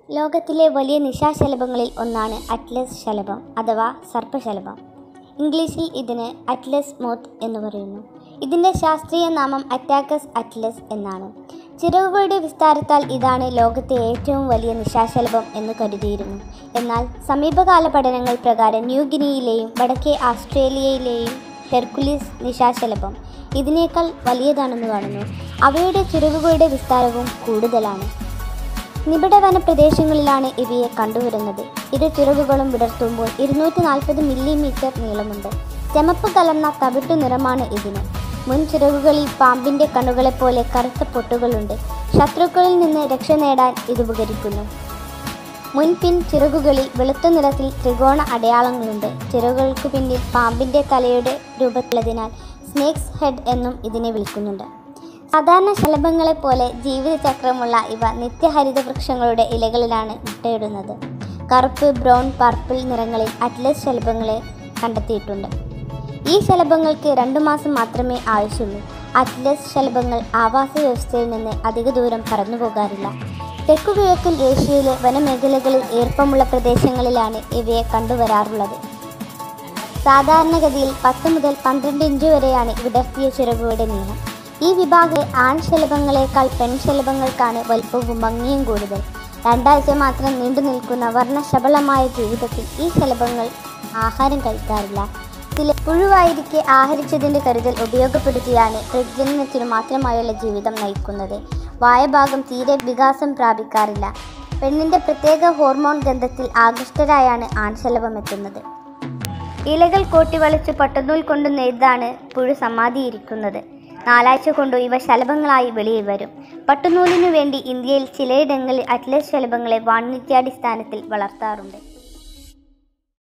ലോകത്തിലെ വലിയ നിശാശലഭങ്ങളിൽ ഒന്നാണ് അറ്റ്ലസ് ശലഭം അഥവാ സർപ്പശലഭം ഇംഗ്ലീഷിൽ ഇതിന് അറ്റ്ലസ് മോത്ത് എന്ന് പറയുന്നു ഇതിൻ്റെ ശാസ്ത്രീയ നാമം അറ്റാക്കസ് അറ്റ്ലസ് എന്നാണ് ചിറകുകളുടെ വിസ്താരത്താൽ ഇതാണ് ലോകത്തെ ഏറ്റവും വലിയ നിശാശലഭം എന്ന് കരുതിയിരുന്നു എന്നാൽ സമീപകാല പഠനങ്ങൾ പ്രകാരം ന്യൂഗിനിയിലെയും വടക്കേ ആസ്ട്രേലിയയിലെയും ഹെർക്കുലിസ് നിശാശലഭം ഇതിനേക്കാൾ വലിയതാണെന്ന് കാണുന്നു അവയുടെ ചിറകുകളുടെ വിസ്താരവും കൂടുതലാണ് നിബിഡ വനപ്രദേശങ്ങളിലാണ് ഇവയെ കണ്ടുവരുന്നത് ഇരു ചിറകുകളും വിടർത്തുമ്പോൾ ഇരുന്നൂറ്റി നാൽപ്പത് മില്ലിമീറ്റർ നീളമുണ്ട് ചെമപ്പ് കലർന്ന തവിട്ടു നിറമാണ് ഇതിന് മുൻ ചിറകുകളിൽ പാമ്പിൻ്റെ കണ്ണുകളെപ്പോലെ കറുത്ത പൊട്ടുകളുണ്ട് ശത്രുക്കളിൽ നിന്ന് രക്ഷ നേടാൻ ഇത് ഉപകരിക്കുന്നു മുൻപിൻ ചിറകുകളിൽ വെളുത്ത നിറത്തിൽ ത്രികോണ അടയാളങ്ങളുണ്ട് ചിറകുകൾക്ക് പിന്നിൽ പാമ്പിൻ്റെ തലയുടെ രൂപത്തിലുള്ളതിനാൽ സ്നേക്സ് ഹെഡ് എന്നും ഇതിനെ വിളിക്കുന്നുണ്ട് സാധാരണ ശലഭങ്ങളെ പോലെ ജീവിതചക്രമുള്ള ഇവ നിത്യഹരിത വൃക്ഷങ്ങളുടെ ഇലകളിലാണ് മുട്ടയിടുന്നത് കറുപ്പ് ബ്രൗൺ പർപ്പിൾ നിറങ്ങളിൽ അറ്റ്ലസ് ശലഭങ്ങളെ കണ്ടെത്തിയിട്ടുണ്ട് ഈ ശലഭങ്ങൾക്ക് രണ്ടു മാസം മാത്രമേ ആവശ്യമുള്ളൂ അറ്റ്ലസ് ശലഭങ്ങൾ ആവാസ വ്യവസ്ഥയിൽ നിന്ന് അധിക ദൂരം പറന്നു പോകാറില്ല തെക്കുകിഴക്കൻ ഏഷ്യയിലെ വനമേഖലകളിൽ ഈർപ്പമുള്ള പ്രദേശങ്ങളിലാണ് ഇവയെ കണ്ടുവരാറുള്ളത് സാധാരണഗതിയിൽ പത്ത് മുതൽ പന്ത്രണ്ട് ഇഞ്ച് വരെയാണ് വിടർത്തിയ ചിറകുകളുടെ നീളം ഈ വിഭാഗം ആൺശലഭങ്ങളെക്കാൾ പെൺശലഭങ്ങൾക്കാണ് വലിപ്പവും ഭംഗിയും കൂടുതൽ രണ്ടാഴ്ച മാത്രം നീണ്ടു നിൽക്കുന്ന വർണ്ണശബളമായ ജീവിതത്തിൽ ഈ ശലഭങ്ങൾ ആഹാരം കഴിക്കാറില്ല ചില പുഴുവായിരിക്കെ ആഹരിച്ചതിൻ്റെ കരുതൽ ഉപയോഗപ്പെടുത്തിയാണ് പ്രജനനത്തിനു മാത്രമായുള്ള ജീവിതം നയിക്കുന്നത് വായഭാഗം തീരെ വികാസം പ്രാപിക്കാറില്ല പെണ്ണിൻ്റെ പ്രത്യേക ഹോർമോൺ ഗന്ധത്തിൽ ആകൃഷ്ടരായാണ് ആൺശലഭം എത്തുന്നത് ഇലകൾ കോട്ടിവളിച്ച് പട്ടുനൂൽ കൊണ്ട് നെയ്താണ് പുഴു സമാധിയിരിക്കുന്നത് നാലാഴ്ച കൊണ്ടു ഇവ ശലഭങ്ങളായി വെളിയിൽ വരും പട്ടുനൂലിനു വേണ്ടി ഇന്ത്യയിൽ ചിലയിടങ്ങളിൽ അറ്റ്ലസ് ശലഭങ്ങളെ വാണിജ്യാടിസ്ഥാനത്തിൽ വളർത്താറുണ്ട്